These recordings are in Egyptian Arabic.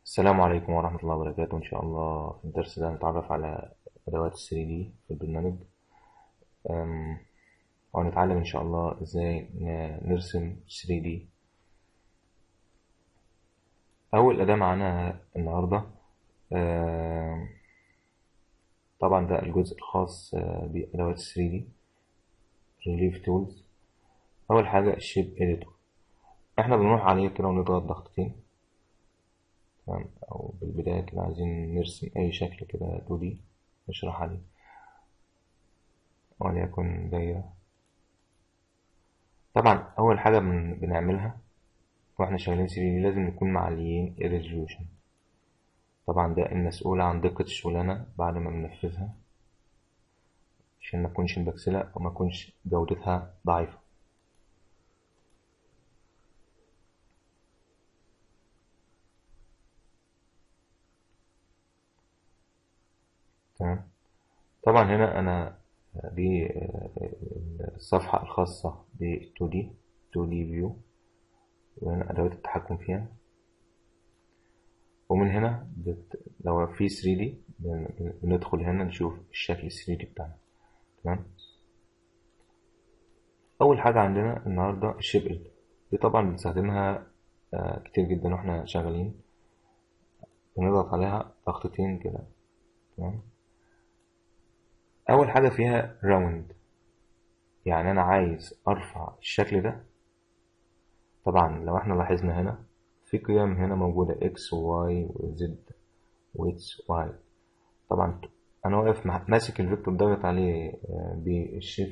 السلام عليكم ورحمة الله وبركاته إن شاء الله في الدرس ده هنتعرف على أدوات ال 3D في البرنامج أم، وهنتعلم إن شاء الله إزاي ن- نرسم 3D أول أداة معانا النهاردة أم، طبعا ده الجزء الخاص آه، بأدوات ال 3D Relief Tools أول حاجة الشيب إديتور إحنا بنروح عليه كده ونضغط ضغطتين تمام أو بالبداية كده عايزين نرسم أي شكل كده 2D نشرح عليه وليكن دايرة طبعا أول حاجة بن- بنعملها واحنا شغالين 3D لازم نكون معليين الريزولوشن طبعا ده المسؤول عن دقة الشغلانة بعد ما بننفذها عشان ما تكونش مبكسلة أو ما تكونش جودتها ضعيفة تمام طبعا هنا أنا دي آه، الصفحة الخاصة ب 2D 2D view وهنا أدوات التحكم فيها ومن هنا بت... لو في 3D بن- بندخل هنا نشوف الشكل ال 3D بتاعنا تمام أول حاجة عندنا النهاردة الشيب إيديتور دي طبعا بنستخدمها آه، كتير جدا واحنا شغالين بنضغط عليها ضغطتين كده تمام أول حاجة فيها راوند يعني أنا عايز أرفع الشكل ده طبعا لو احنا لاحظنا هنا في قيم هنا موجودة x و y و z و x و y طبعا أنا واقف مع- ماسك الفيكتور ضاغط عليه آه، بالشيفت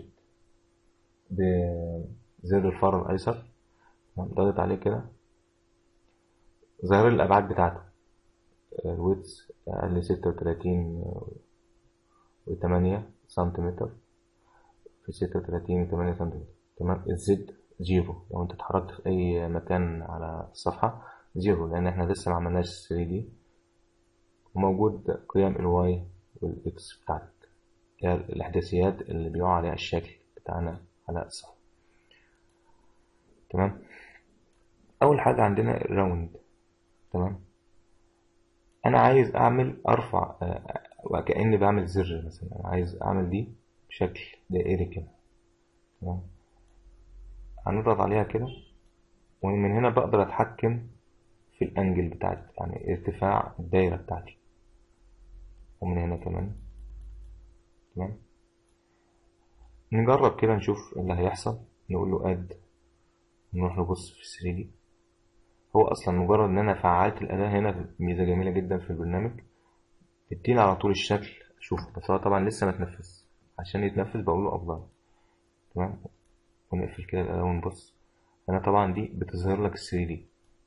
بزر الفار الأيسر تمام، ضاغط عليه كده ظاهر لي الأبعاد بتاعته الويتس أقل ستة وتلاتين وتمانية سنتيمتر في ستة وتلاتين وتمانية سنتيمتر تمام الزد زيرو لو انت اتحركت في أي مكان على الصفحة زيرو لأن احنا لسه ما عملناش 3D وموجود قيم الواي والإكس بتاعتك اللي هي الإحداثيات اللي بيقع عليها الشكل بتاعنا على الصفحة تمام أول حاجة عندنا الراوند تمام أنا عايز أعمل أرفع آه، وكأني بعمل زر مثلا أنا عايز أعمل دي بشكل دائري كده تمام هنضغط عليها كده ومن هنا بقدر أتحكم في الأنجل بتاعتي يعني ارتفاع الدايرة بتاعتي ومن هنا كمان تمام نجرب كده نشوف اللي هيحصل نقول له اد نروح نبص في 3 دي هو اصلا مجرد ان انا فعلت الاداة هنا ميزة جميلة جدا في البرنامج تديني على طول الشكل اشوفه بس هو طبعا لسه ما اتنفذ عشان يتنفذ بقول له افضل تمام ونقفل كده الاداة ونبص هنا طبعا دي بتظهر لك ال 3 دي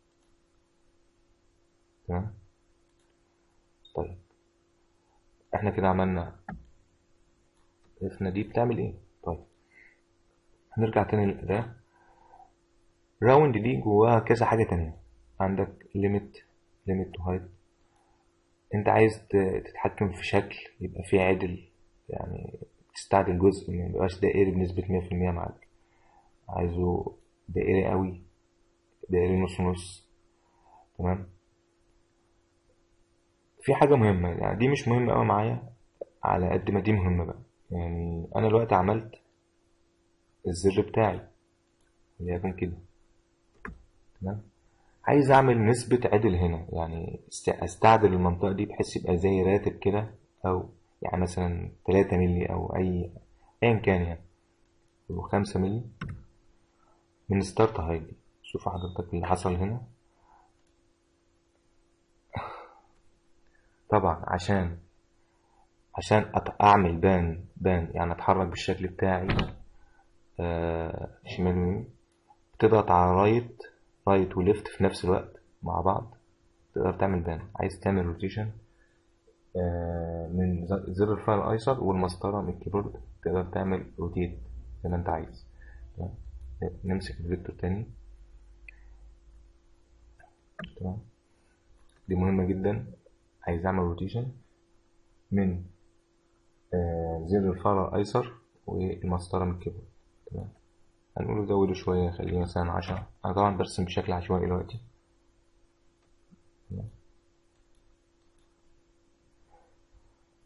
تمام طيب احنا كده عملنا عرفنا دي بتعمل ايه طيب هنرجع تاني للأداة راوند دي جواها كذا حاجة تانية عندك ليميت ليميت تو هايت انت عايز ت- تتحكم في شكل يبقى فيه عدل يعني تستعدل جزء ما يبقاش دائري بنسبة مية في المية معاك عايزه دائري قوي دائري نص نص تمام في حاجة مهمة يعني دي مش مهمة قوي معايا على قد ما دي مهمة بقى يعني أنا دلوقتي عملت الزر بتاعي وليكن كده تمام عايز أعمل نسبة عدل هنا يعني است- أستعدل المنطقة دي بحيث يبقى زي راتب كده أو يعني مثلا تلاتة ملي أو أي أيا كان يعني أو خمسة ملي من ستارت هايت دي شوف حضرتك اللي حصل هنا طبعا عشان عشان أت- أعمل بان بان يعني أتحرك بالشكل بتاعي آه شمال ويمين بتضغط على رايت رايت وليفت في نفس الوقت مع بعض تقدر تعمل بان عايز تعمل روتيشن آه من ز- زر الفايل الايسر والمسطره من الكيبورد تقدر تعمل روتيت زي ما انت عايز تمام نمسك الفيكتور تاني تمام دي مهمه جدا عايز اعمل روتيشن من آه زر الفايل الايسر والمسطره من الكيبورد تمام هنقول زوده شويه خليه مثلا عشرة انا طبعا برسم بشكل عشوائي دلوقتي تمام.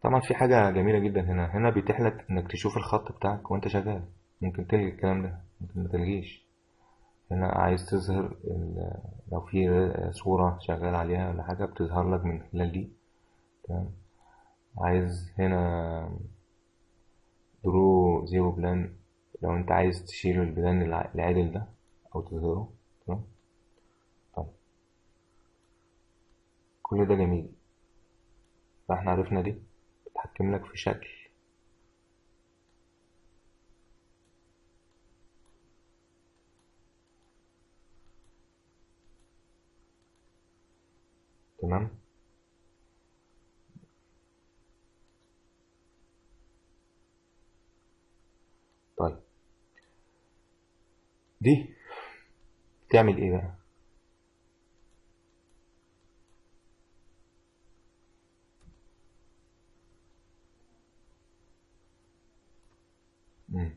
طبعا في حاجة جميلة جدا هنا هنا بيتيح لك انك تشوف الخط بتاعك وانت شغال ممكن تلغي الكلام ده ممكن ما تلغيش هنا عايز تظهر ال- لو في صورة شغال عليها ولا حاجة بتظهر لك من خلال دي تمام عايز هنا درو زيرو بلان لو انت عايز تشيل البلان الع- العادل ده او تظهره تمام طيب كل ده جميل فاحنا عرفنا دي بتحكم لك في شكل تمام طيب دي تعمل ايه بقى مم.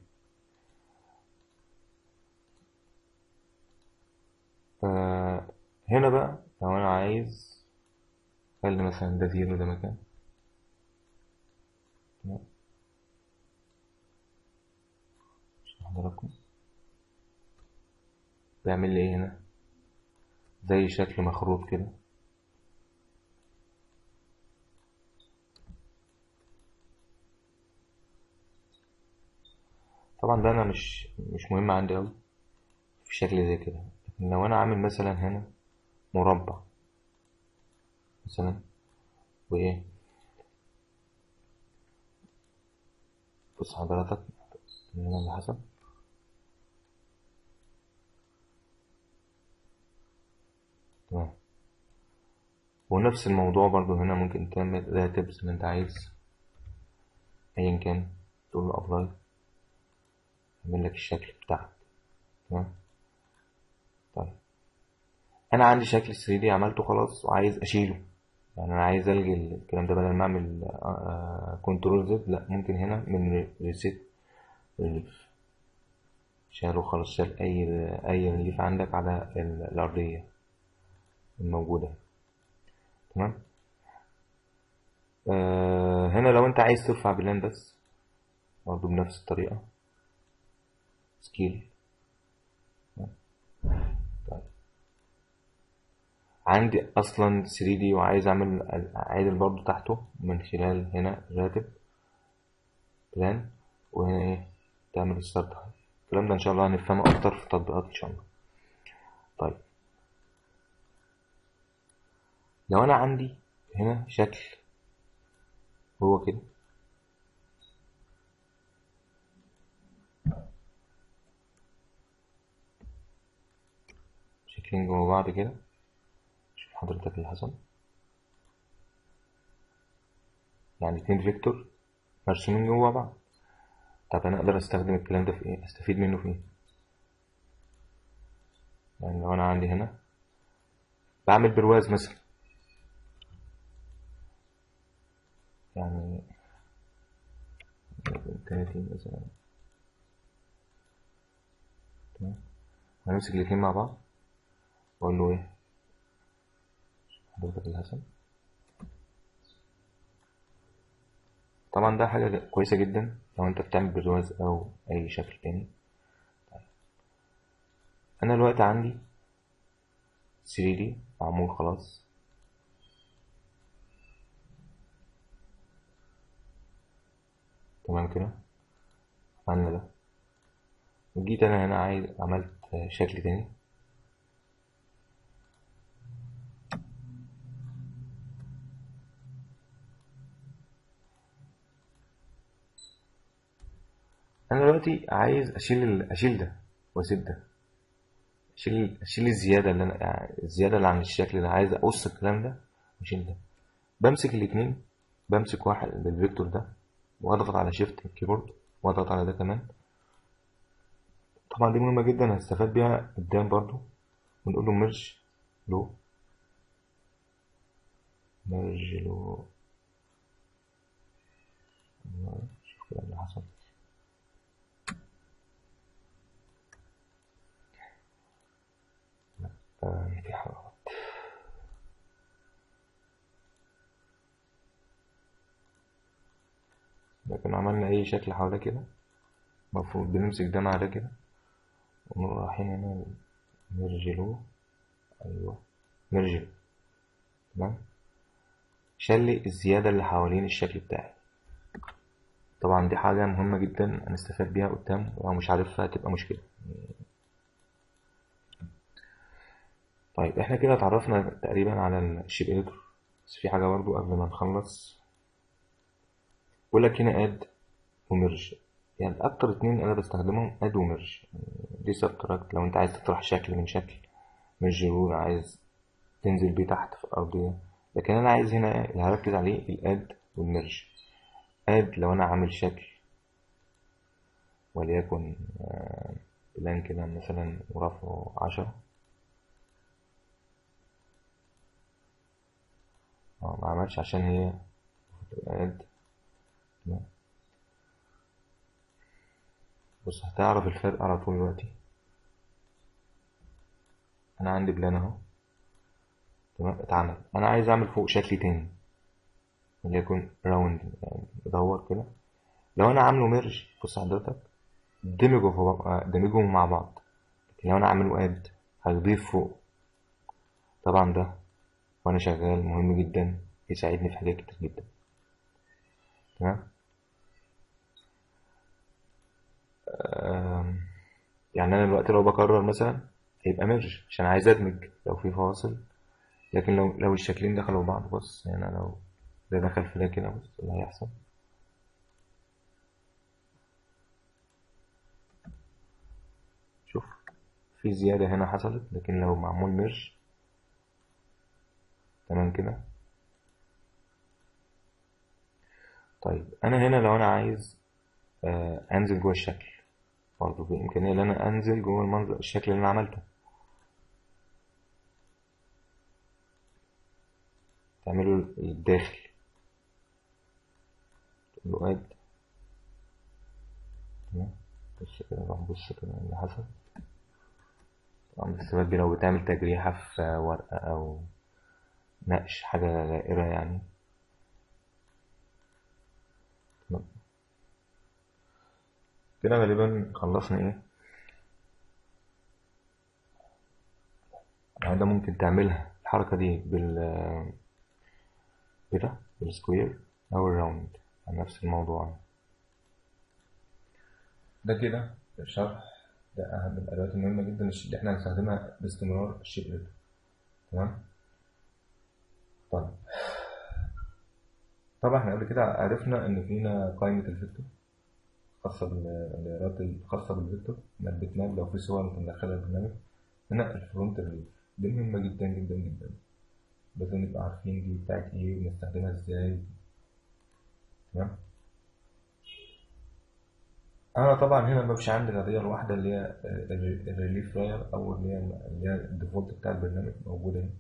آه هنا بقى لو انا عايز خلي مثلا ده زيرو ده مكان تمام عشان حضراتكم بيعمل لي ايه هنا زي شكل مخروط كده طبعا ده انا مش مش مهم عندي قوي في شكل زي كده لكن لو انا عامل مثلا هنا مربع مثلا وايه بص حضرتك هنا اللي حصل تمام ونفس الموضوع برضو هنا ممكن تعمل راتب زي ما انت عايز ايا كان تقول له ابلاي يعمل لك الشكل بتاعك تمام طيب انا عندي شكل 3 دي عملته خلاص وعايز اشيله يعني انا عايز الغي الكلام ده بدل ما اعمل كنترول زد لا ممكن هنا من ريسيت ريليف شاله خلاص شال اي اي ريليف عندك على ال- الارضيه الموجوده تمام آه هنا لو انت عايز ترفع بلان بس برضه بنفس الطريقه سكيل طيب عندي اصلا 3 دي وعايز اعمل عادل برضو تحته من خلال هنا راتب بلان وهنا ايه تعمل ستارت الكلام ده ان شاء الله هنفهمه اكتر في تطبيقات ان شاء الله طيب لو انا عندي هنا شكل هو كده شكلين جوا بعض كده شوف حضرتك اللي حصل يعني اتنين فيكتور مرسومين جوا بعض طب انا اقدر استخدم الكلام ده في ايه استفيد منه في ايه يعني لو انا عندي هنا بعمل برواز مثلا يعني تلاتين مثلا تمام هنمسك الاتنين مع بعض واقول له ايه حضرتك اللي حصل طبعا ده حاجة كويسة جدا لو انت بتعمل برواز او اي شكل تاني انا الوقت عندي 3D معمول خلاص تمام كده عملنا ده وجيت انا هنا عايز عملت شكل تاني انا دلوقتي عايز اشيل ال... اشيل ده واسيب ده اشيل اشيل الزياده اللي انا يعني الزياده اللي عن الشكل ده عايز اقص الكلام ده واشيل ده بمسك الاتنين بمسك واحد بالفيكتور ده واضغط على شيفت الكيبورد واضغط على ده كمان طبعا دي مهمه جدا هستفاد بيها قدام برضو ونقول له ميرج لو ميرج لو شوف كده اللي حصل آه، في حرارة لكن عملنا اي شكل حواليه كده المفروض بنمسك ده مع ده كده ونروح رايحين هنا نرجلوه ايوه نرجل تمام شل الزيادة اللي حوالين الشكل بتاعي طبعا دي حاجة مهمة جدا هنستفاد بيها قدام ولو مش عارفها هتبقى مشكلة طيب احنا كده اتعرفنا تقريبا على الشيب اديتور بس في حاجة برضو قبل ما نخلص بقول لك هنا اد وميرج يعني اكتر اتنين انا بستخدمهم اد وميرج دي سبتراكت لو انت عايز تطرح شكل من شكل ميرج رول عايز تنزل بيه تحت في الارضية لكن انا عايز هنا اللي هركز عليه الاد والميرج اد لو انا عامل شكل وليكن آه، بلان كده مثلا ورفعه عشرة اه ما عملش عشان هي اد بص هتعرف الفرق على طول دلوقتي انا عندي بلان اهو تمام اتعمل انا عايز اعمل فوق شكل تاني وليكن راوند يعني ادور كده لو انا عامله ميرج بص حضرتك دمجوا في بعض- دمجهم مع بعض لكن لو انا عامله اد هيضيف فوق طبعا ده وانا شغال مهم جدا يساعدني في حاجات كتير جدا تمام آم، يعني انا دلوقتي لو بكرر مثلا هيبقى ميرج عشان عايز ادمج لو في فواصل لكن لو لو الشكلين دخلوا في بعض بص هنا لو ده دخل في ده كده بص اللي هيحصل شوف في زيادة هنا حصلت لكن لو معمول ميرج تمام كده طيب انا هنا لو انا عايز آه انزل جوه الشكل برضه بامكانية ان انا انزل جوه المنظر الشكل اللي انا عملته تعمله الداخل تقول له اد تمام بص كده روح بص كده اللي حصل طبعا الاستفاد دي لو بتعمل تجريحة في ورقة أو نقش حاجة غائرة يعني تمام. كده غالبا خلصنا ايه يعني ده ممكن تعملها الحركة دي بال كده بالسكوير أو الراوند نفس الموضوع ده كده الشرح ده أهم الأدوات المهمة جدا اللي احنا هنستخدمها باستمرار الشيب ده تمام طيب طبعا احنا قبل كده عرفنا إن فينا قائمة الفيكتور خاصة بالإيرادات الخاصة بالفيكتور نبتناه لو في صور مدخلة البرنامج هنا الفرونت ريليف دي مهمة جدا جدا جدا لازم نبقى عارفين دي بتاعت ايه ونستخدمها ازاي تمام انا طبعا هنا ما فيش عندي القضيه الواحده اللي هي الريليف راير او اللي هي اللي هي الديفولت بتاع البرنامج موجوده هنا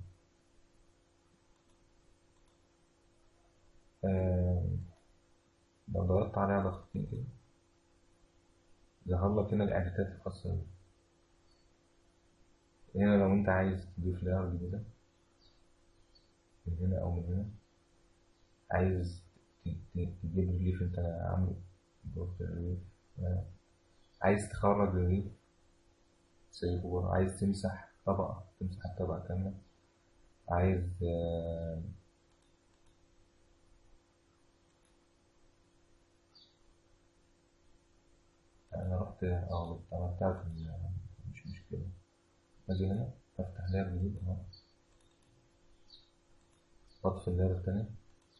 آم، لو ضغطت عليها ضغطتين كده ظهر لك هنا الاعدادات الخاصه بيه هنا لو انت عايز تضيف لاير جديده من هنا او من هنا عايز ت- ت- تجيب ريليف انت عامله ضغط الريليف آه. عايز تخرج ريليف سيبه بره عايز تمسح طبقة تمسح الطبقة كاملة عايز آه، أنا رحت اه عملتها في ال- مش مشكلة أجي هنا أفتح لاب جديد أهو أطفي اللاب التانية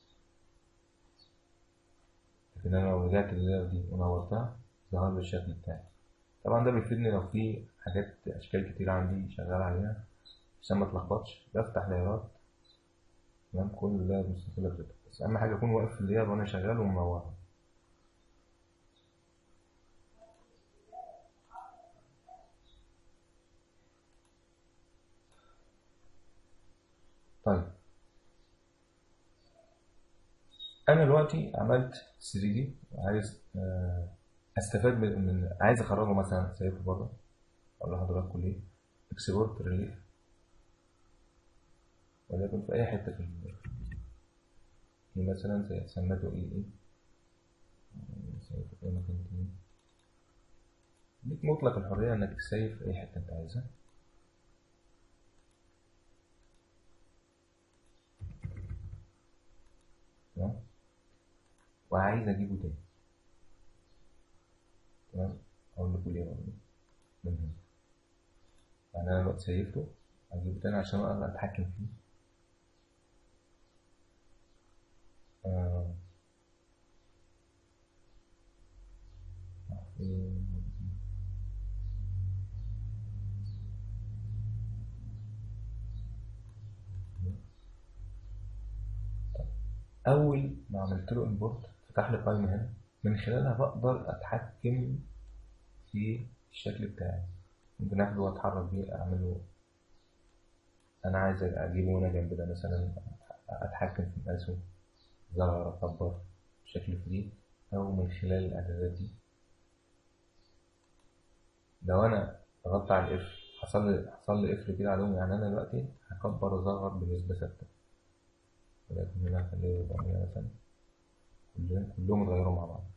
لكن أنا لو رجعت لللاب دي ونورتها ظهر لي الشكل بتاعي طبعا ده بيفيدني لو في حاجات أشكال كتير عندي شغال عليها عشان ما اتلخبطش بفتح لايرات تمام كل لاير مستقلة بذاتها بس أهم حاجة أكون واقف في اللاير وأنا شغال ومنورها طيب أنا دلوقتي عملت 3 دي عايز آه، أستفاد من, من عايز أخرجه مثلا سايبه بره أقول لحضراتكم ليه اكسبورت ريليف وليكن في أي حتة في ال- في مثلا زي سميته إيه إيه في مكان تاني ليك مطلق الحرية إنك تسيف أي حتة أنت عايزها تمام وعايز أجيبه تاني تمام أقول لكم ليه برضه من هنا يعني أنا دلوقتي سيفته أجيبه تاني عشان أقدر أتحكم فيه آه. أول ما عملت له امبورت فتح لي قائمة هنا من خلالها بقدر أتحكم في الشكل بتاعي ممكن أخده وأتحرك بيه أعمله أنا عايز أجيبه هنا جنب ده مثلا أتحكم في مقاسه ظهر أكبر بشكل فري أو من خلال الإعدادات دي لو أنا ضغطت على الإف حصل لي حصل لي قفل كده عليهم يعني أنا دلوقتي هكبر وأصغر بنسبة ثابتة ولكن هنا هخليه يبقى مية مثلا كلهم كلهم اتغيروا مع بعض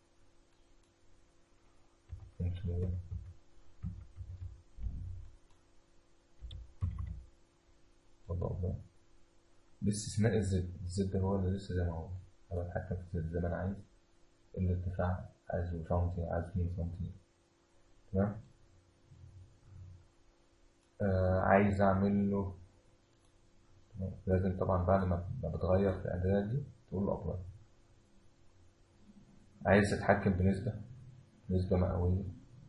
من خلال والله الله باستثناء الزد الزد هو اللي لسه زي ما هو أنا بتحكم في الزد زي ما أنا عايز الارتفاع عايزه سنتي عايز اتنين سنتي تمام آه عايز أعمل له لازم طبعا بعد ما ما بتغير في الإعدادات دي تقول له أبلاي عايز تتحكم بنسبة نسبة مئوية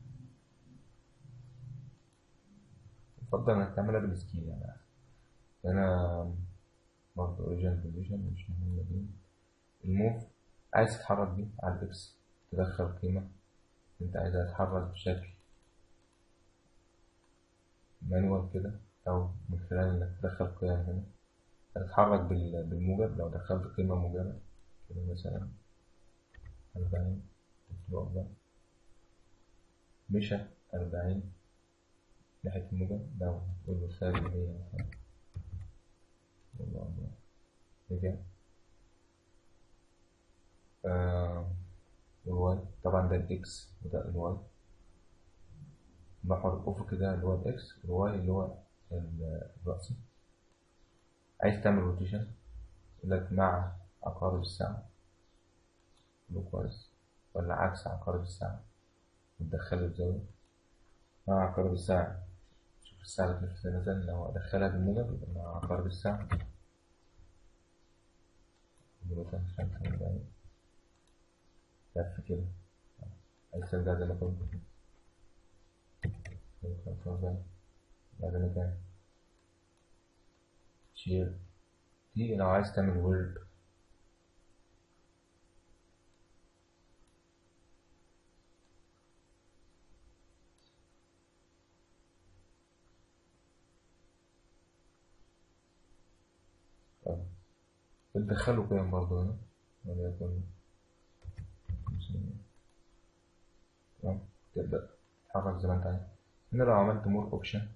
يفضل إنك تعملها بالسكيل يعني هنا برضه أوريجينال بوزيشن مش مهمة دي الموف عايز تتحرك بيه على الإكس تدخل قيمة أنت عايزها تتحرك بشكل مانوال كده أو من خلال إنك تدخل قيم هنا هتتحرك بالموجب لو دخلت قيمة موجبة كده مثلا أربعين ده مشى أربعين ناحية الموجب لو تقول له سالب مية مثلا والله الله رجع آه الواي طبعا ده الإكس وده الواي محور الأفقي ده اللي هو الإكس الواي اللي هو الرأسي عايز تعمل روتيشن يقول لك مع عقارب الساعة كويس ولا عكس عقارب الساعة وتدخله الزاوية مع عقارب الساعة شوف الساعة بتلف نزل لو أدخلها بالموجب يبقى مع عقارب الساعة مثلا خمسة وأربعين لف كده عايز ترجع زي ما كنت خمسة وأربعين بعدين كام شير دي لو عايز تعمل وورد بتدخله قيم برضه هنا وليكن تمام تبدأ تتحرك زي ما انت عايز هنا لو عملت مور اوبشن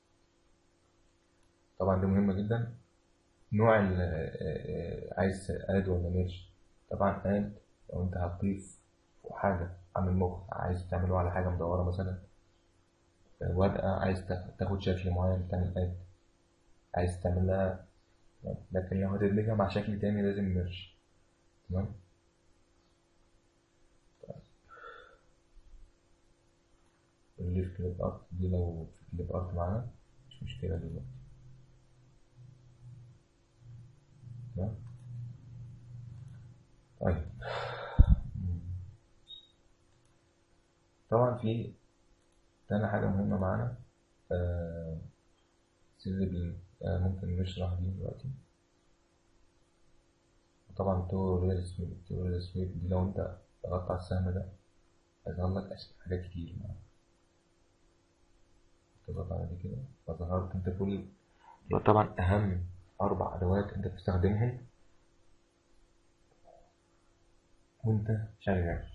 طبعا دي مهمة جدا نوع ال عايز اد ولا ميرج طبعا اد لو انت هتضيف حاجة عامل مخ عايز تعمله على حاجة مدورة مثلا ورقة عايز تاخد شكل معين تعمل اد عايز تعملها لكن لو هتدمجها مع شكل تاني لازم ميرج تمام الليف كليب ارت دي لو في كليب ارت معانا مش مشكلة دلوقتي تمام طيب طبعا في تاني حاجة مهمة معانا آه سيريبل آه ممكن نشرح دي دلوقتي طبعا تو ريل سويب تو ريل سويب دي لو انت ضغطت على السهم ده هيظهر لك حاجات كتير معانا تضغط على دي كده فظهرت انت كل طبعا اهم اربع ادوات انت بتستخدمهم وانت شغال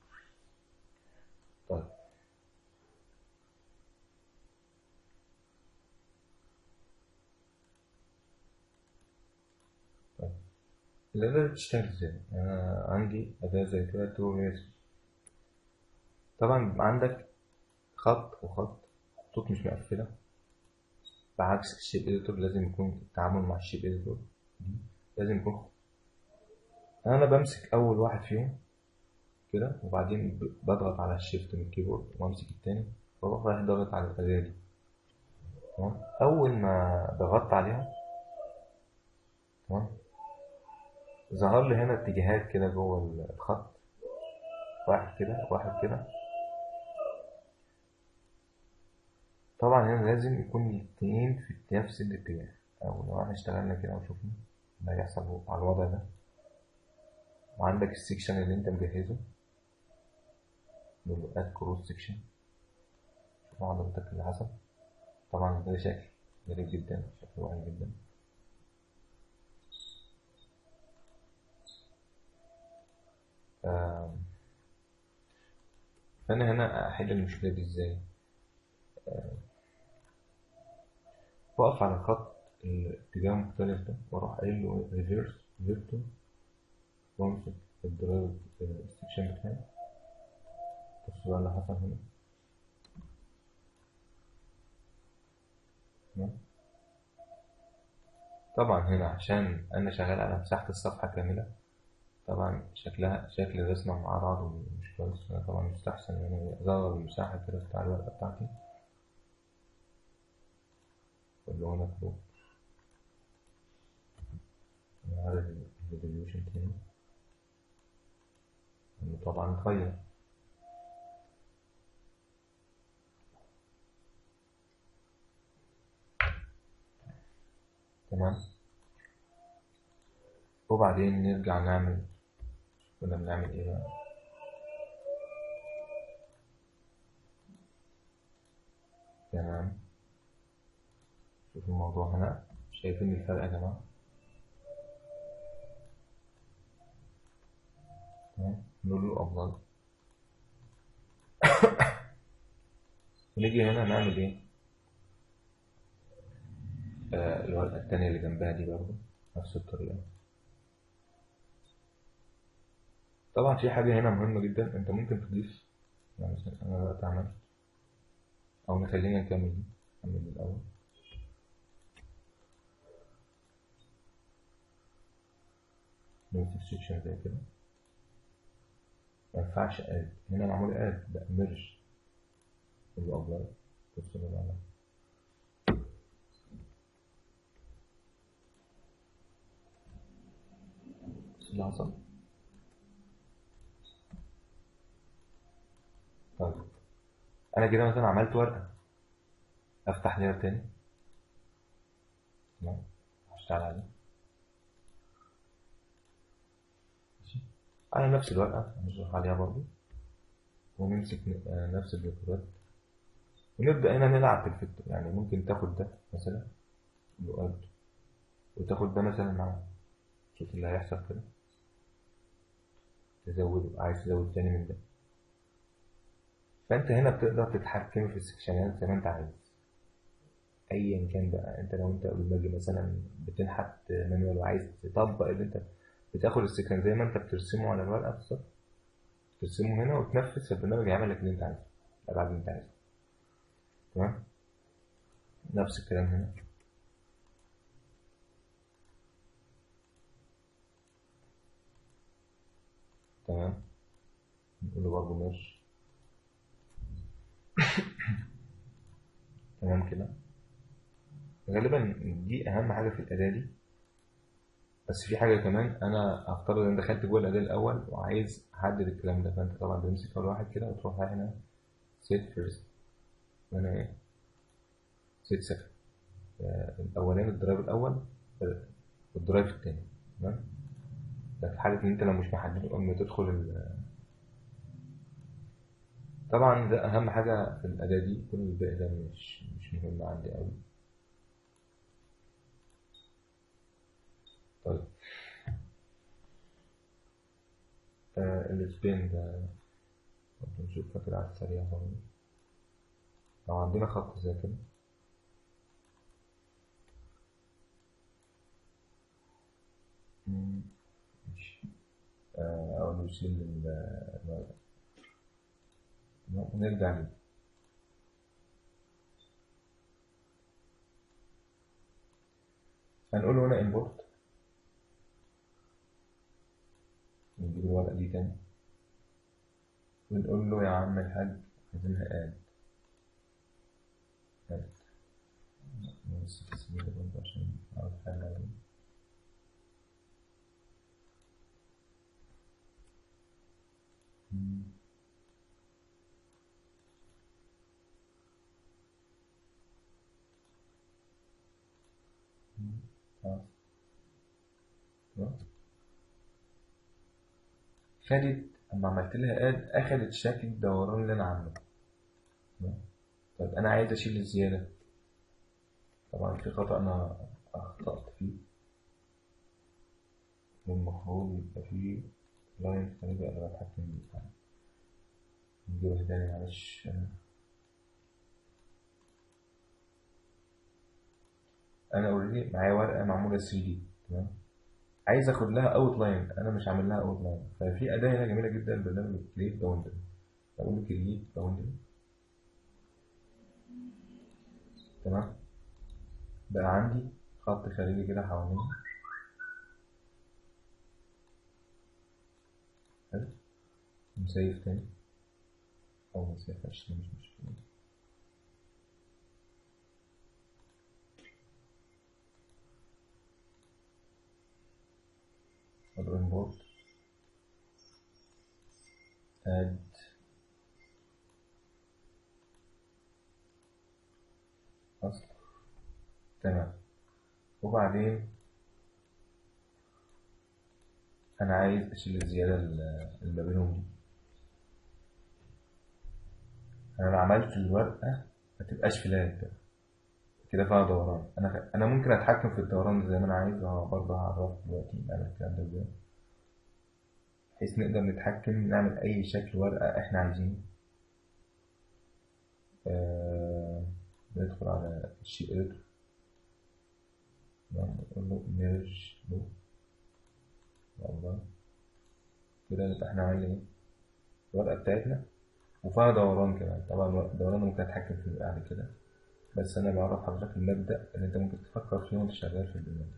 طيب طيب الأداة بتشتغل ازاي؟ أنا عندي أداة زي كده تو ريس طبعا بيبقى عندك خط وخط خطوط مش مقفلة بعكس الشيب اديتور لازم يكون التعامل مع الشيب اديتور لازم يكون انا بمسك اول واحد فيهم كده وبعدين ب- بضغط على الشيفت من الكيبورد وامسك التاني واروح رايح ضاغط على الأداة دي تمام اول ما ضغطت عليها تمام ظهر لي هنا اتجاهات كده جوه الخط واحد كده واحد كده طبعا هنا لازم يكون الاتنين في نفس الاتجاه او لو احنا اشتغلنا كده وشوفنا اللي هيحصل على الوضع ده وعندك السكشن اللي انت مجهزه نقول له اد كروس سكشن شوف حضرتك اللي حصل طبعا ده شكل غريب جدا شكل وحش جدا آم، فانا هنا احل المشكله دي ازاي واقف على خط الاتجاه المختلف ده واروح قايل له ريفيرس فيرتو وامسك الدرايف السكشن بتاعي بص بقى اللي حصل هنا تمام؟ طبعا هنا عشان انا شغال على مساحة الصفحة كاملة طبعا شكلها شكل الرسمة مع بعض مش كويس أنا طبعا مستحسن ان انا اصغر المساحة كده بتاع الورقة بتاعتي واللي هنا فوق نعرض الريزوليوشن تاني إنه طبعا اتغير تمام وبعدين نرجع نعمل كنا بنعمل ايه بقى تمام شوف الموضوع هنا شايفين الفرق يا جماعة تمام نقول له أفضل ونيجي هنا نعمل ايه آه الورقة التانية اللي جنبها دي برضه نفس الطريقة طبعا في حاجة هنا مهمة جدا انت ممكن تضيف يعني مثلا انا دلوقتي عملت او نخلينا نكمل دي نكمل دي الاول نمسك سيكشن زي كده ما ينفعش اد هنا معمول اد لا ميرج اللي ابلاي بص اللي بعمله بص اللي حصل طيب انا كده مثلا عملت ورقة افتح لير تاني تمام هشتغل عليه ماشي على نفس الورقة هنروح عليها برضو ونمسك آه، نفس الديكورات ونبدأ هنا نلعب في الفكر يعني ممكن تاخد ده مثلا لقاد وتاخد ده مثلا معاه شوف اللي هيحصل كده تزوده عايز تزود تاني من ده فانت هنا بتقدر تتحكم في السكشنات زي ما انت عايز ايا كان بقى انت لو انت باجي مثلا بتنحت مانوال وعايز تطبق اللي انت بتاخد السكشن زي ما انت بترسمه على الورقه بالظبط ترسمه هنا وتنفذ في البرنامج يعمل لك اللي انت عايزه الابعاد اللي انت عايزها تمام نفس الكلام هنا تمام نقول له برضه ماشي تمام كده غالبا دي اهم حاجه في الاداه دي بس في حاجه كمان انا هفترض ان أنا دخلت جوه الاداه الاول وعايز احدد الكلام ده فانت طبعا بتمسك اول واحد كده وتروح رايح هنا سيت فيرست هنا ايه سيت سكند الاولاني الدرايف الاول آه، والدرايف التاني تمام ده في حاله ان انت لو مش محدده قبل ما تدخل ال- طبعا ده اهم حاجه في الاداه دي كل الباقي ده مش مش مهم عندي قوي طيب آه السبين ده برضه نشوفها كده على السريع برضه لو عندنا خط زي كده مم، ماشي آه أو نشيل ال- ال- تمام؟ ونرجع ليه هنقول له هنا import نجيب الورقة دي تاني ونقول له يا عم الحاج عايزينها اد اد بس اسمه ده برضه عشان أعرف حاجة عليه مم. مم. خلاص تمام. خدت اما عملت لها اد اخدت شكل الدوران اللي انا عامله تمام. طيب انا عايز اشيل الزياده طبعا في خطأ انا اخطأت فيه المفروض يبقى فيه لاين خليني اقدر اتحكم بيه نجيبها تاني معلش انا اوريدي معايا ورقه معموله 3 دي تمام عايز اخد لها اوت لاين انا مش عامل لها اوت لاين ففي اداه هنا جميله جدا برنامج كريت باوندري اقول له كريت باوندري تمام بقى عندي خط خارجي كده حوالين حلو مسيف تاني او مسيف عشرين مش مشكله اضرب import add اصل تمام وبعدين انا عايز اشيل الزياده اللي ما بينهم دي انا لو عملت الورقه ما تبقاش فلات كده فيها دوران انا خ... انا ممكن اتحكم في الدوران زي ما انا عايز اه برضه هعرف دلوقتي نعمل الكلام ده ازاي بحيث نقدر نتحكم نعمل اي شكل ورقه احنا عايزينه آه... ندخل على الشيء اديتور نقول له ميرج له والله كده يبقى احنا عملنا ايه الورقه بتاعتنا وفيها دوران كمان طبعا الدوران ممكن اتحكم فيه بعد كده بس انا بعرف حضرتك المبدأ اللي انت ممكن تفكر فيه وانت شغال في البرنامج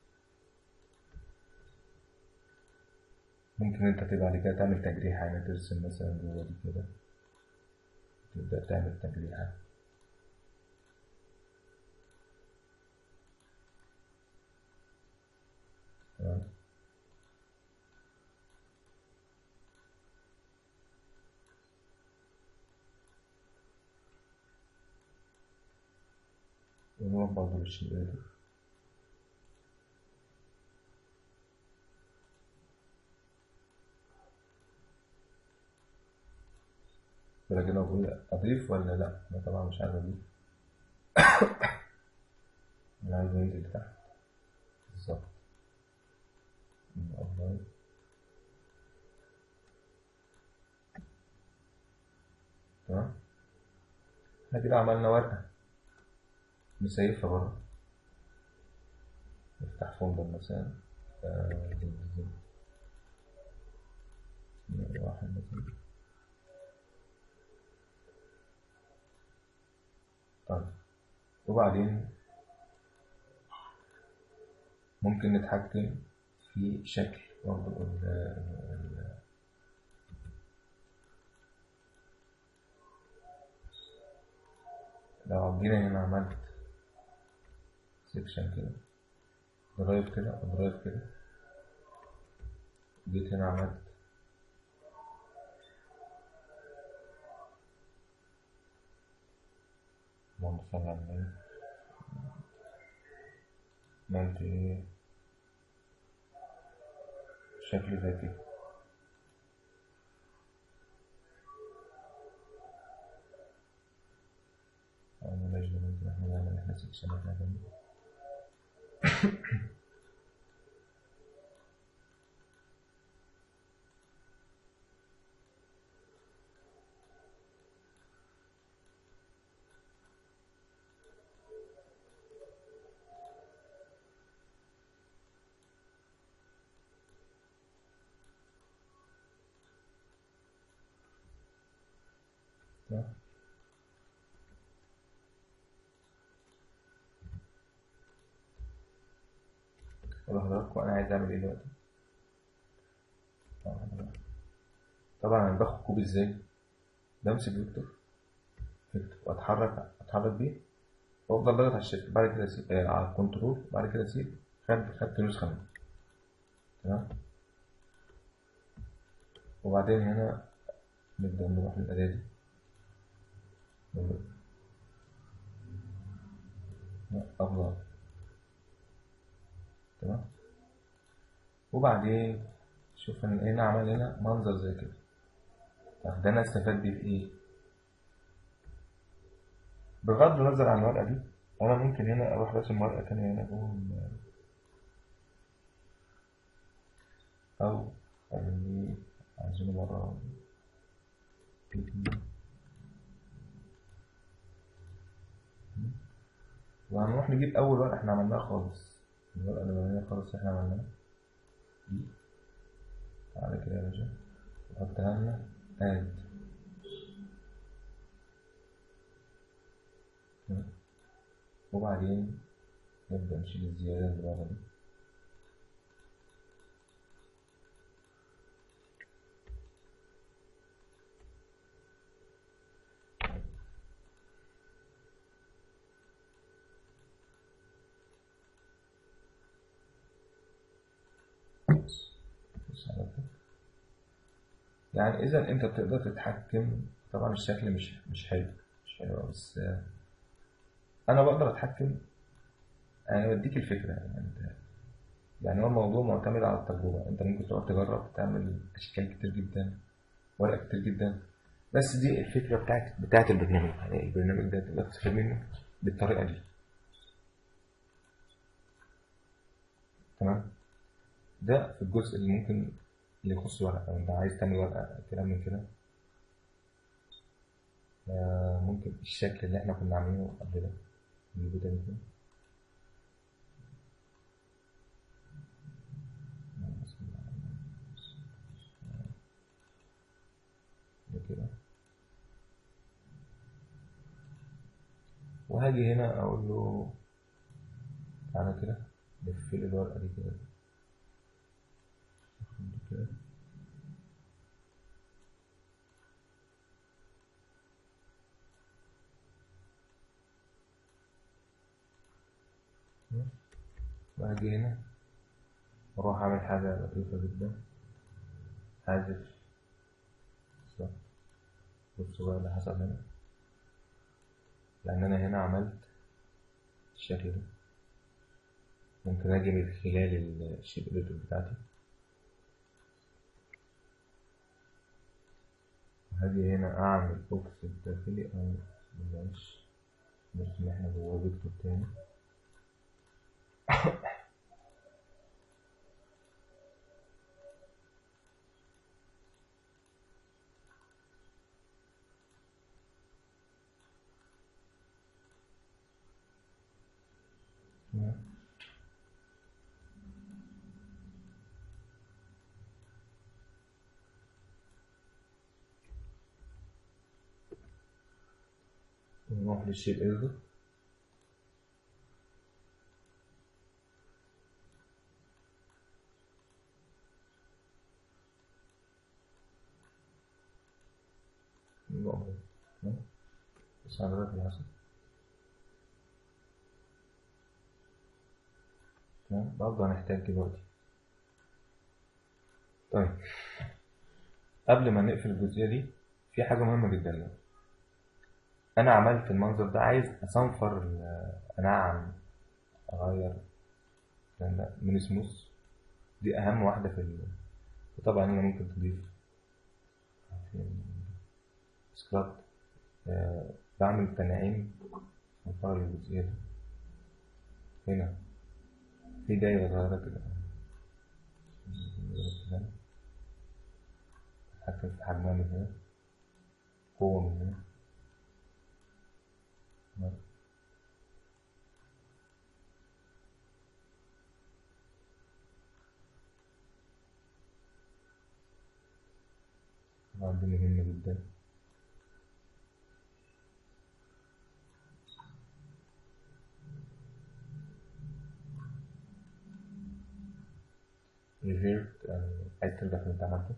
ممكن انت تبقى بعد كده تعمل تجريحة يعني ترسم مثلا جوه دي كده تبدأ تعمل تجريحة تمام ونروح برضه للشمال دي ولكن أقول أضيف ولا لأ؟ أنا طبعا مش عايز أضيف أنا عايز ينزل تحت بالظبط الله تمام احنا كده عملنا ورقة مسيفة برضه نفتح فولدر مثلا آه، واحد مثلا طيب وبعدين ممكن نتحكم في شكل برضه ال- ال- لو جينا هنا عملت سيكشن كده درايف كده ودرايف كده جيت هنا عملت اللهم صل على النبي عملت ايه شكل زي كده أو بلاش ده ممكن احنا نعمل احنا سيكشن احنا كمان تمام أقول لحضراتكم أنا عايز أعمل إيه دلوقتي طبعا أنا باخد كوب إزاي بمسك فيكتور فيكتور وأتحرك أتحرك بيه وأفضل ضغط على الشيفت بعد كده أسيب آه على الكنترول بعد كده أسيب خدت خدت نسخة منه تمام وبعدين هنا نبدأ نروح للأداة دي نقول له أفضل تمام وبعدين شوف هن- هنا عمل هنا منظر زي كده طب ده أنا استفاد بيه بإيه؟ بغض النظر عن الورقة دي أنا ممكن هنا أروح راسم ورقة تانية هنا أقول أو خليه عايزينه مرة وهنروح نجيب أول ورقة إحنا عملناها خالص الورقة الأولانية خالص إحنا عملناها دي تعالى كده يا باشا نحطها لنا آد وبعدين نبدأ نشيل الزيادة اللي بره دي بص على كده. يعني إذا أنت بتقدر تتحكم طبعا الشكل مش مش حلو مش حلو أوي، بس آه، أنا بقدر أتحكم أنا بديك الفكرة يعني أنت يعني هو الموضوع معتمد على التجربة أنت ممكن تقعد تجرب تعمل أشكال كتير جدا ورق كتير جدا بس دي الفكرة بتاعت بتاعت البرنامج يعني البرنامج ده تقدر تستفيد منه بالطريقة دي تمام ده في الجزء اللي ممكن اللي يخص ورقة أنت عايز تعمل ورقة كلام من كده آه، ممكن الشكل اللي احنا كنا عاملينه قبل ده نجيبه تاني كده ده كده وهاجي هنا أقول له تعالى كده لف لي الورقة دي كده آخد دي كده وأجي هنا أروح أعمل حاجة لطيفة جدا حذف صح بصوا بقى اللي حصل هنا لأن أنا هنا عملت الشكل ده ممكن أجي من خلال الشيب إديتور بتاعتي هاجي هنا أعمل أوكسيد داخلي أو بلاش نرسم إحنا جواه فيكتور تاني تمام. ونروح للشيب إيديتور نقعد. تمام. بس على ذات الحسن تمام برضه هنحتاج دلوقتي طيب قبل ما نقفل الجزئية دي في حاجة مهمة جدا أنا عملت المنظر ده عايز أصنفر ال- أنعم أغير الكلام ده من سموث دي أهم واحدة في ال... وطبعا هنا ممكن تضيف سكراب آه، بعمل تنعيم صنفرة للجزئية دي هنا في دايرة صغيرة كده أتحكم في حجمها من هنا قوة من هنا تمام. طبعا دي مهمة جدا ريفيرت يعني عايز ترجع في اللي انت عملته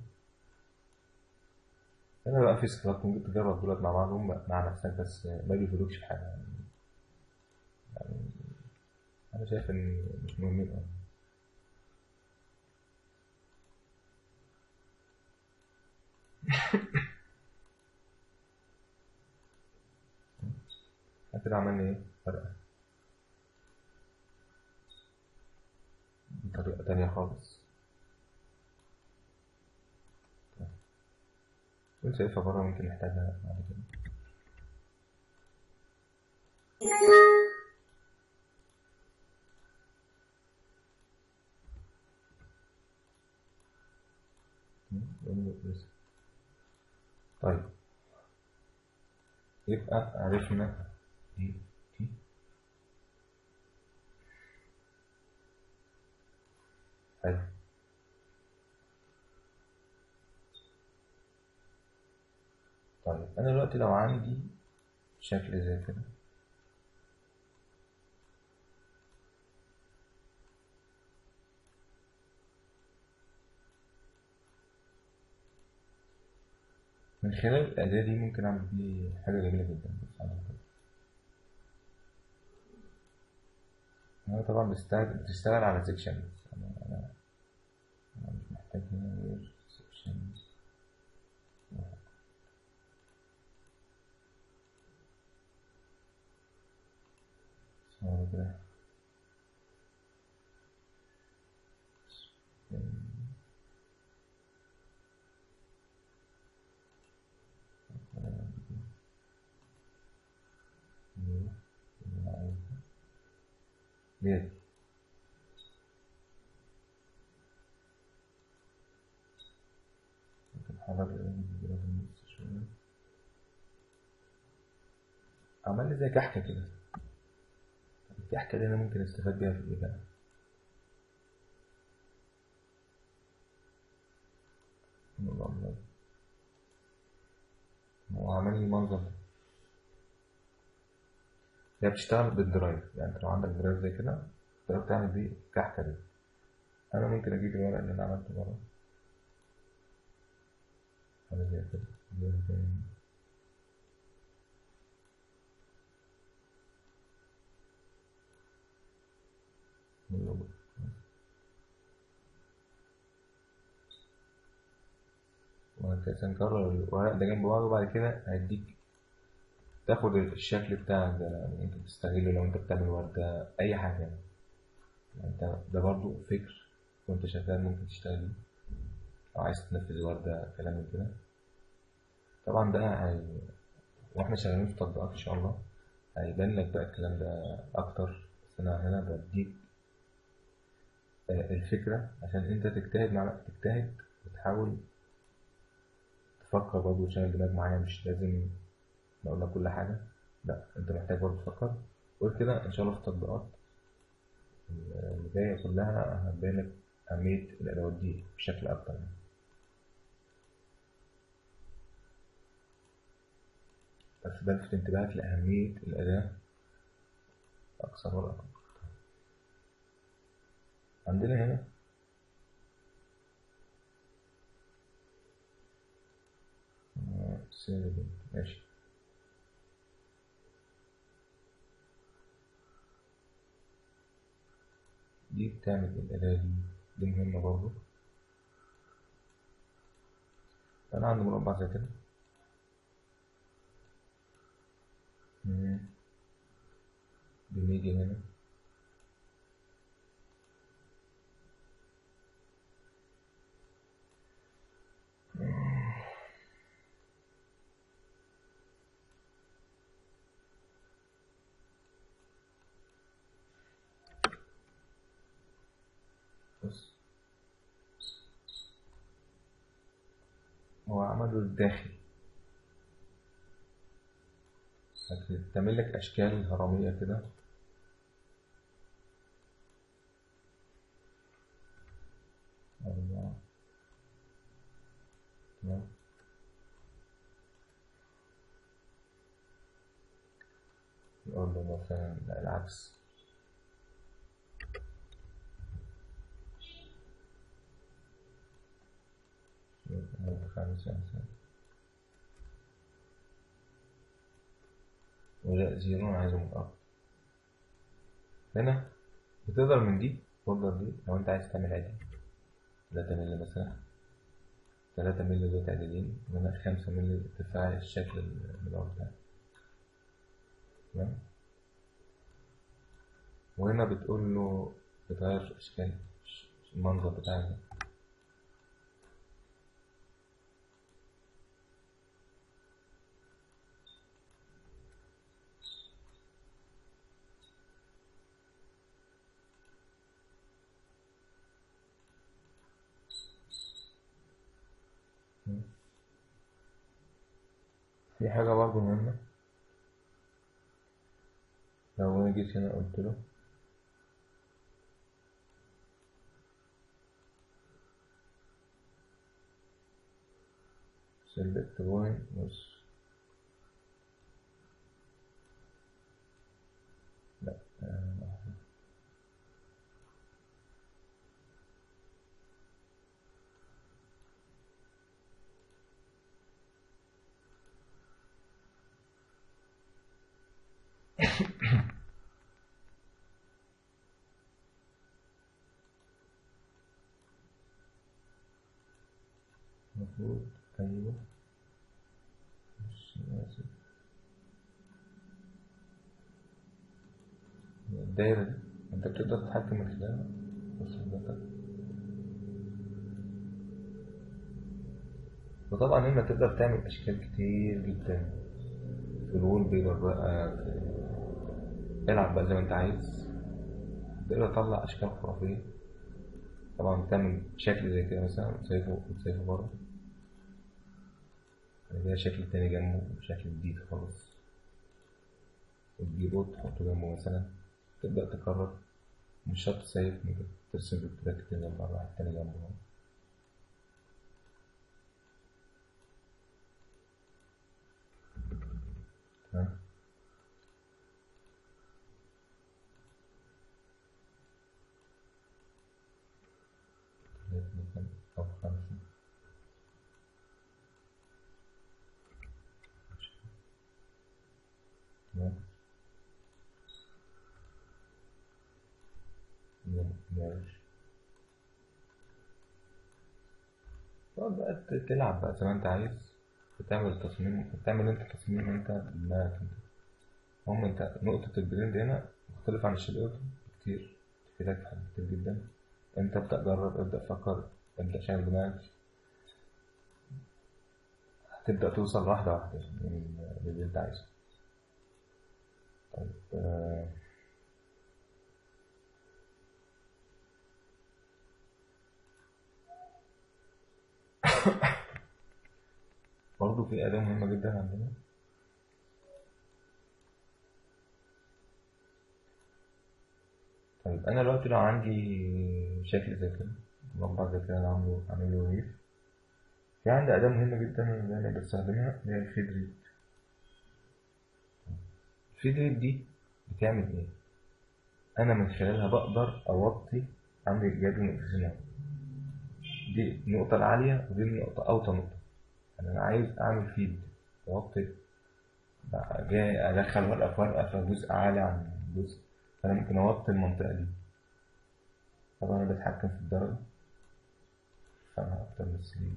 هنا بقى في سكرات ممكن تجرب دولت مع بعضهم مع نفسك بس ما بيفيدوكش في حاجة يعني, يعني أنا شايف إن مش مهمين أوي احنا كده عملنا ايه؟ فرقة بطريقة تانية خالص كنت شايفها بره ممكن نحتاجها بعد كده طيب يبقى عرفنا دي دي حلو طيب أنا دلوقتي لو عندي شكل زي كده من خلال الأداة دي ممكن أعمل بيه حاجة جميلة جدا بس أعمل كده أنا طبعا بستعد- بتشتغل على سيكشنز أنا أنا أنا مش محتاج هنا غير سيكشنز صور كده ليه؟ ممكن حرك كده في النص شوية عمل لي زي كحكة كده طب الكحكة دي أنا ممكن أستفاد بيها في إيه بقى؟ الله الله هو عمل لي المنظر ده هي بتشتغل بالدرايف يعني انت لو عندك درايف زي كده تقدر تعمل بيه الكحكة دي أنا ممكن أجيب الورق اللي أنا عملته بره حاجة زي كده زي كده. واللوجو. وهكذا نكرر الورق ده جنب بعض وبعد كده هيديك تاخد الشكل بتاعك ده يعني انت تستغله لو انت بتعمل وردة أي حاجة يعني انت ده برضو فكر وانت شغال ممكن تشتغل بيه أو عايز تنفذ وردة كلام من كده طبعا ده هي... واحنا شغالين في تطبيقات ان شاء الله هيبان لك بقى الكلام ده اكتر بس انا هنا بديك آه، الفكرة عشان انت تجتهد مع الوقت تجتهد وتحاول تفكر برضه وتشغل دماغ معايا مش لازم نقول لك كل حاجة لا انت محتاج برضه تفكر وغير كده ان شاء الله في التطبيقات اللي جاية كلها هتبين لك أهمية الأدوات دي بشكل أكتر يعني. بس بلفت انتباهك لأهمية الأداة أكثر ولا أقل عندنا هنا آه، سيرفر. ماشي دي بتعمل الأداة دي دي مهمة برضه أنا عندي مربع زي كده مم. بنيجي هنا بص هو عمله الداخل هتعمل لك أشكال هرمية كده أربعة تمام نقول له مثلا لا، العكس خمسة مثلا ولا زيرو أنا عايزه متأخر هنا بتقدر من دي تفضل دي لو أنت عايز تعمل عادي تلاتة مللي مثلا تلاتة مللي دول تعديلين وهنا خمسة مللي ارتفاع الشكل المدور بتاعك تمام وهنا بتقول له بتغير أشكال المنظر بتاعك ده. في حاجة برضه مهمة لو أنا جيت هنا قلت له select point بص لا آه. المفروض أيوه مش آسف الدايرة دي أنت بتقدر تتحكم من خلالها بص ده وطبعا هنا تقدر تعمل أشكال كتير جدا في الوول بيبر بقى في العب بقى زي ما أنت عايز تقدر تطلع أشكال خرافية طبعا تعمل شكل زي كده مثلا وتسيبه وتسيبه بره ده شكل تاني جنبه شكل جديد خالص وتجيبه تحطه جنبه مثلا تبدأ تكرر مش شرط تسيف ممكن ترسم فيكتورات كده جنب واحد تاني جنبه تمام مثلا أو خمسة تمام ماشي تقعد بقى ت- تلعب بقى زي ما انت عايز وتعمل تصميم تعمل انت تصميم انت بدماغك انت المهم انت نقطة البلند هنا مختلفة عن الشيل اوتو كتير تفيدك في حاجات كتير جدا انت ابدأ جرب ابدأ فكر ابدأ شغل دماغك هتبدأ توصل واحدة واحدة من اللي انت عايزه طيب آه، برضه في أداة مهمة جدا عندنا طيب أنا دلوقتي لو عندي شكل زي كده مربع زي كده أنا عامله عامله ويف في عندي أداة مهمة جدا اللي أنا بستخدمها اللي هي الفيد ريت الفيد ريت دي بتعمل إيه؟ أنا من خلالها بقدر أوطي عندي جايب لي نقطتين أهو. دي النقطة العالية ودي النقطة أوطى نقطة يعني أنا عايز أعمل فيد أوطي بقى جاي أدخل ورقة في ورقة فجزء عالي عن جزء فأنا ممكن أوطي المنطقة دي طبعا أنا بتحكم في الدرجة فأنا أكتر من السرير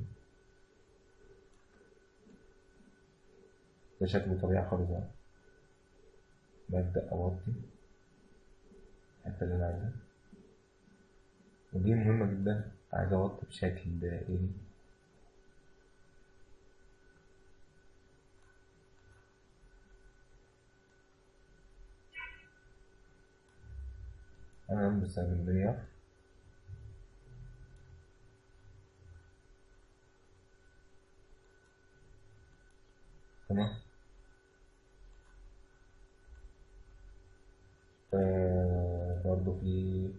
ده شكل طبيعي خالص أهو. ببدأ أوطي الحتة اللي أنا عايزها ودي مهمة جدا عايز أوطي بشكل دائري أنا بستخدم لير تمام آه برضه في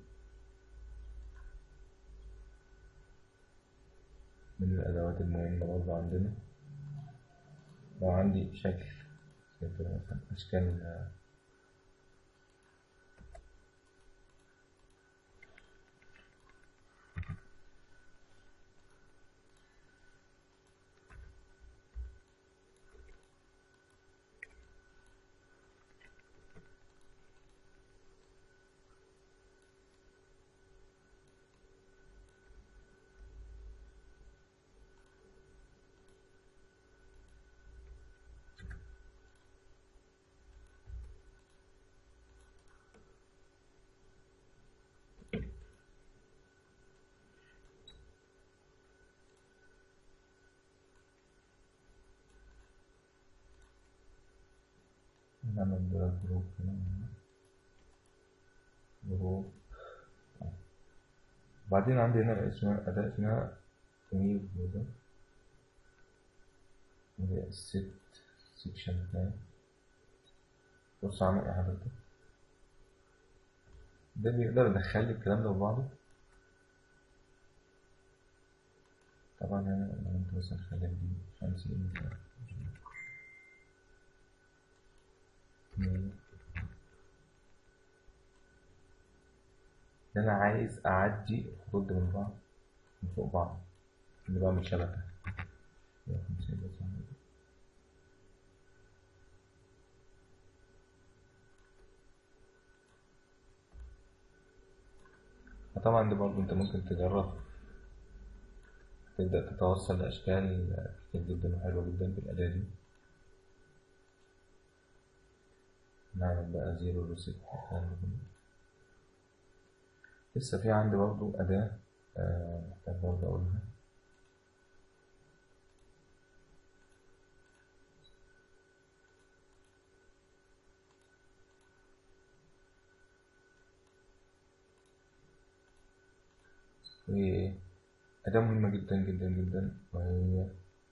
من الأدوات المهمة برضه عندنا لو عندي شكل زي كده مثلا أشكال آه، نعمل دراج جروب هنا جروب بعدين عندي هنا اسمها أداة اسمها تمييز ده اللي هي الست سيكشن بتاعي بص عامل ايه حضرتك ده بيقدر يدخل لي الكلام ده في بعضه طبعا هنا لو انت مثلا خليك دي خمسين انا عايز اعدي الخطوط دي من بعض من فوق بعض اللي بعمل شبكة مية وخمسين بس عندي. فطبعا دي برضه انت ممكن تجرب تبدأ تتوصل لأشكال كتير جدا وحلوة جدا بالأداة دي نعمل بقى زيرو ريسيت لسه في عندي برضو أداة آه، محتاج برضو أقولها وهي إيه؟ أداة مهمة جدا جدا جدا وهي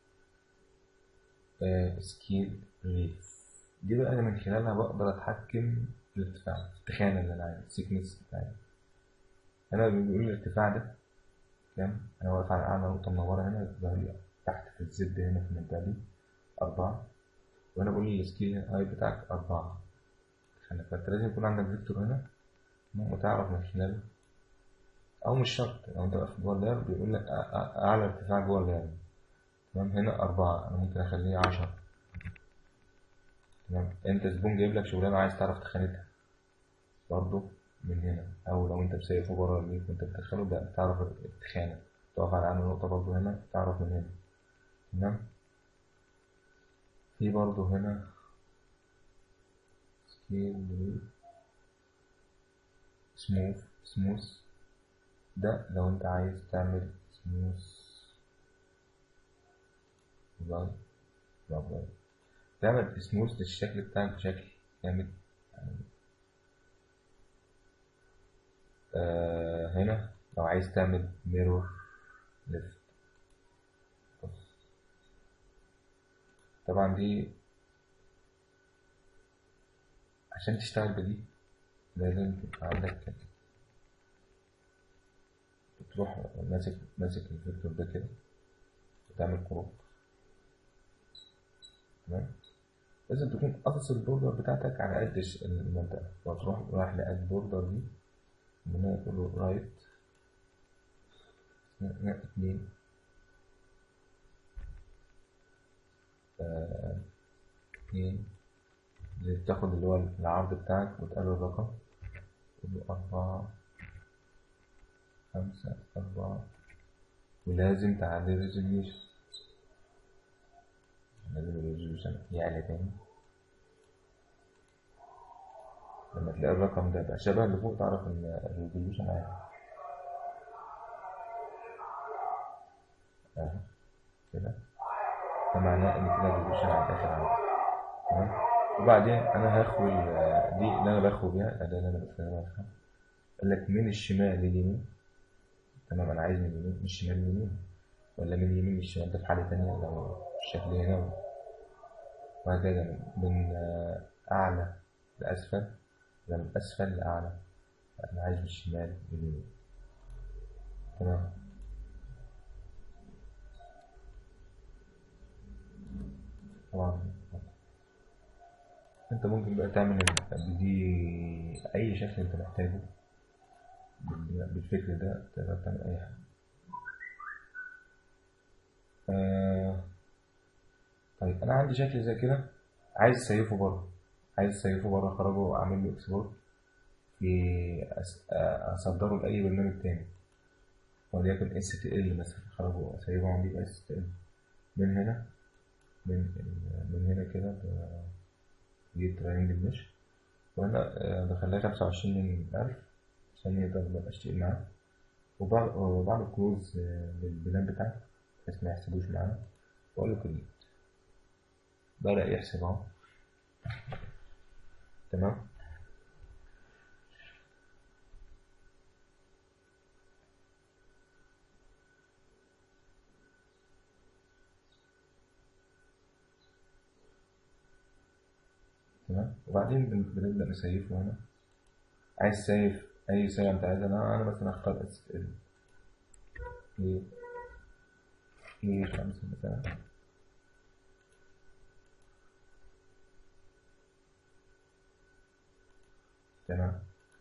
سكيل ريف دي بقى أنا من خلالها بقدر أتحكم في الارتفاع التخانة اللي أنا عايز السيكنس بتاعي أنا بيقول لي الارتفاع ده كام أنا واقف على أعلى نقطة منورة هنا ظهر لي تحت في الزد هنا في المنطقة دي أربعة وأنا بقول لي السكيل هاي بتاعك أربعة خلي فأنت لازم يكون عندك فيكتور هنا وتعرف من خلاله أو مش شرط لو أنت واقف جوه اللعب بيقول لك أ- أ- أعلى ارتفاع جوه اللعب تمام هنا أربعة أنا ممكن أخليه عشرة تمام أنت زبون جايب لك شغلانة عايز تعرف تخانتها برضه من هنا أو لو أنت مسيفه بره البيت وأنت بتدخله ده تعرف التخانة تقف على أعلى نقطة برضه هنا تعرف من هنا تمام في برضه هنا سكيل سموث سموث ده لو انت عايز تعمل سموث لاين لاين تعمل سموث للشكل بتاعك بشكل جامد يعني آه هنا لو عايز تعمل ميرور ليفت طبعا دي عشان تشتغل بدي لازم تبقى عندك تروح ماسك ماسك الفيكتور ده كده وتعمل كروب تمام لازم تكون قاصص البوردر بتاعتك على قد الش- المنطقة وتروح رايح لقد البوردر دي من هنا تقول له رايت هنا اتنين آه، اتنين زي تاخد اللي هو العرض بتاعك وتقلل الرقم تقول له أربعة خمسة أربعة ولازم تعلي الريزوليوشن لازم الريزوليوشن يعلى تاني لما تلاقي الرقم ده بقى شبه اللي فوق تعرف إن الريزوليوشن عالي أهو كده ده معناه إن كده الريزوليوشن على الآخر عالي تمام وبعدين أنا هاخد ال- دي اللي أنا باخد بيها الأداة اللي أنا بستخدمها قال لك من الشمال لليمين تمام انا عايز من اليمين من الشمال لليمين ولا من اليمين للشمال ده في حالة تانية لو الشكل هنا وهكذا من- من آه، أعلى لأسفل ولا من أسفل لأعلى أنا عايز من الشمال لليمين تمام طبعا انت ممكن بقى تعمل دي اي شكل انت محتاجه بال- بالفكر ده تقدر تعمل اي حاجة آه طيب انا عندي شكل زي كده عايز اسيفه بره عايز اسيفه بره اخرجه واعمل له اكسبورت في أس- آه، اصدره لاي برنامج تاني وليكن اس تي ال مثلا اخرجه واسيبه عندي ب اس تي ال من هنا من ال- من هنا كده ب- جيت تراينجل مش وانا آه، بخليها خمسة وعشرين من ألف عشان يقدر ما اشتغل معاه وبعمل وبعمل كلوز للبلان بتاعي بحيث ما يحسبوش معانا واقول له كريت بدأ يحسب اهو تمام تمام وبعدين بن- بنبدأ نسيفه هنا عايز سيف أي سيف أنت عايز أنا أنا مثلا أختار اس ال إيه إيه خمسة مثلا تمام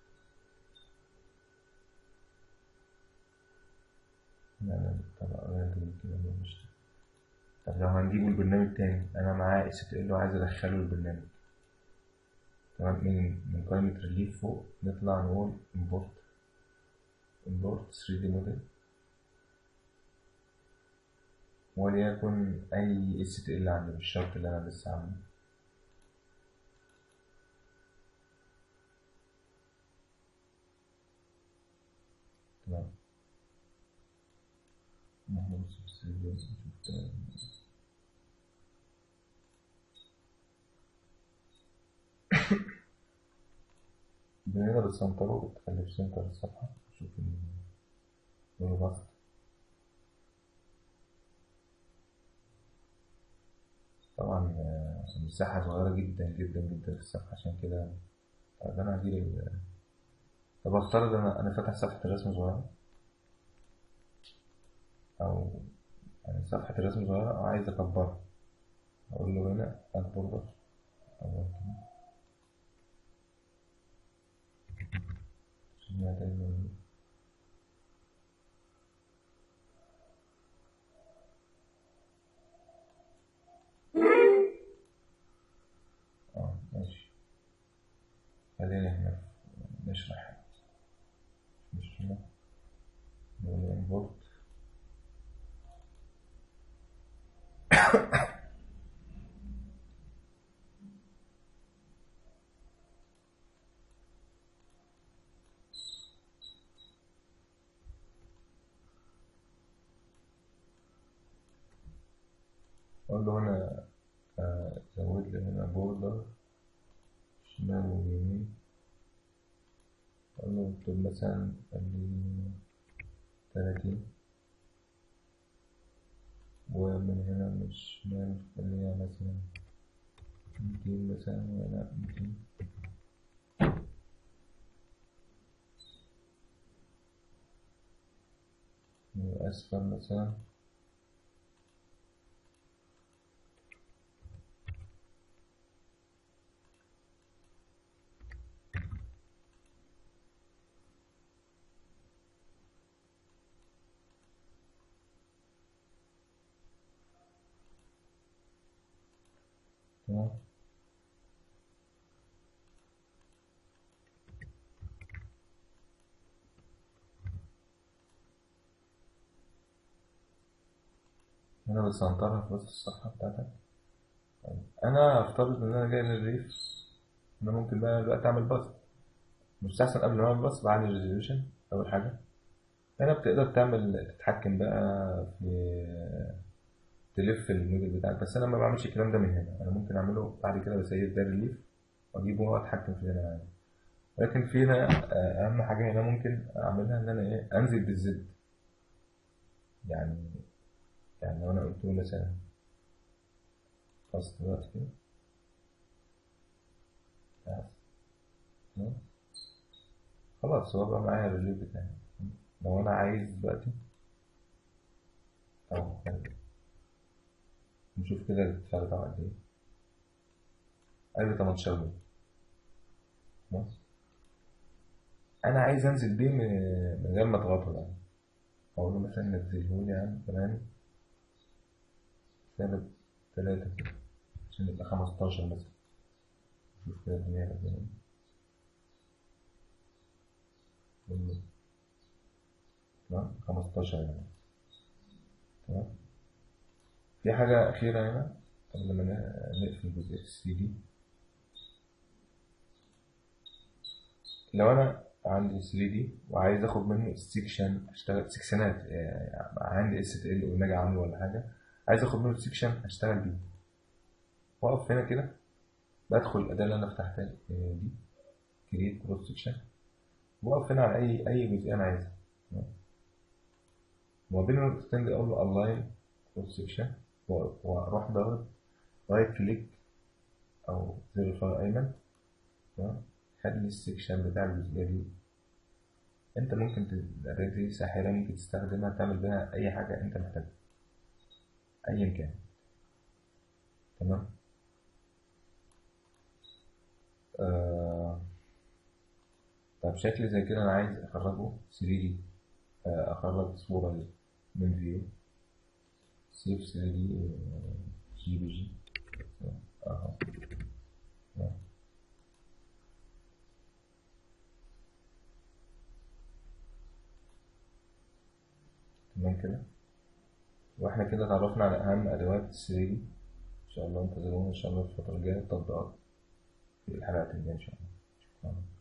لا لا طب أغير كده مش طب لو هنجيبه البرنامج تاني أنا معاه اس ال وعايز أدخله البرنامج تمام من من قائمة ريليف فوق نطلع نقول import import 3D model وليكن أي HTML عندي مش شرط اللي أنا لسه عامله تمام نحن بس في 3D نشوف كده. بنقدر بتسنتره وبتخلي في سنتر الصفحة شوف البسط طبعا آه، المساحة صغيرة جدا جدا جدا في الصفحة عشان كده طب أنا هجيب ال- طب أفترض أنا أنا فاتح صفحة الرسم صغيرة أو يعني صفحة الرسم صغيرة أو عايز أكبرها أقول له هنا أكبر ده أو عشان هي دايما اه ماشي خلينا احنا نشرح مش هنا نقول import أقول له هنا آه، زود لي هنا بوردر شمال ويمين أقول له اكتب مثلا خليه تلاتين ومن هنا من الشمال خليها مثلا ميتين مثلا ولا ميتين وأسفل مثلا تمام هنا بتسنترها في وسط الصفحة بتاعتك طيب. أنا أفترض إن أنا جاي من الريف أنا ممكن بقى دلوقتي أعمل بسط مستحسن قبل ما أعمل بسط بعلي الريزوليوشن أول حاجة هنا بتقدر تعمل تتحكم بقى في تلف الموديل بتاعك بس أنا ما بعملش الكلام ده من هنا أنا ممكن أعمله بعد كده بسيب ده ريليف وأجيبه وأتحكم فيه هنا عادي لكن في هنا آه، أهم حاجة هنا ممكن أعملها إن أنا إيه أنزل بالزد يعني يعني لو أنا قلت له مثلا خلاص دلوقتي كده خلاص. تمام؟ خلاص هو بقى معايا الريليف بتاعي لو أنا عايز دلوقتي أو يعني نشوف كده الارتفاع بتاعه قد إيه قال لي 18 متر خلاص أنا عايز أنزل بيه من من غير ما أضغطه يعني أقول له مثلا نزله لي يا عم كمان سالب تلاتة كده عشان يبقى خمستاشر مثلا شوف كده الدنيا قد إيه والله. تمام خمستاشر يعني تمام في حاجة أخيرة هنا قبل ما ن- نقفل جزء السي دي لو أنا عندي 3 دي وعايز آخد منه سيكشن أشتغل سكشنات يعني عندي اس تي ال أوميجا عامله ولا حاجة عايز آخد منه سيكشن أشتغل بيه وأقف هنا كده بدخل الأداة اللي أنا فتحتها دي كريت كروس سكشن وأقف هنا على أي أي جزئية أنا عايزها وما بين النقطتين دي أقول له ألاين كروس سكشن وأروح ضغط رايت كليك أو زر فار أيمن خلي السكشن بتاع الجزئية دي أنت ممكن الأداة دي ساحرة ممكن تستخدمها تعمل بيها أي حاجة أنت محتاجها أيا كان تمام آه طب شكل زي كده أنا عايز أخرجه 3D آه أخرج صورة من فيو سيف 3D جي بي جي أهو تمام كده واحنا كده اتعرفنا على أهم أدوات 3D إن شاء الله انتظرونا إن شاء الله في الفترة الجاية التطبيقات في الحلقات الجاية إن شاء الله شكرا